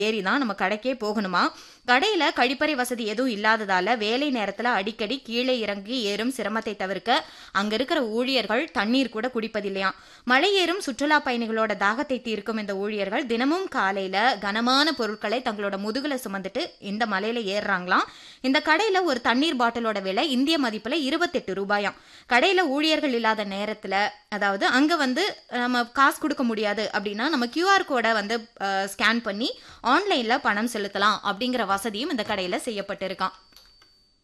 ஏறி தான் நம்ம கடைக்கே போகணுமா கடையில கழிப்பறை வசதி எதுவும் இல்லாததால வேலை நேரத்துல அடிக்கடி கீழே இறங்கி ஏறும் சிரமத்தை தவிர்க்க அங்க இருக்கிற ஊழியர்கள் தண்ணீர் கூட குடிப்பதில்லையாம் மலை ஏறும் சுற்றுலா பயணிகளோட தாகத்தை தீர்க்கும் இந்த ஊழியர்கள் தினமும் காலையில கனமான பொருட்களை தங்களோட முதுகுல சுமந்துட்டு இந்த மலையில ஏறுறாங்களாம் இந்த கடையில ஒரு தண்ணீர் பாட்டிலோட விலை இந்திய மதிப்புல இருபத்தெட்டு ரூபாயாம் கடையில ஊழியர்கள் இல்லாத நேரத்துல அதாவது அங்க வந்து நம்ம காசு கொடுக்க முடியாது அப்படின்னா நம்ம கியூஆர் கோடை வந்து ஸ்கேன் பண்ணி ஆன்லைன்ல பணம் செலுத்தலாம் அப்படிங்கிற வசதியும் இந்த கடையில செய்யப்பட்டிருக்கான்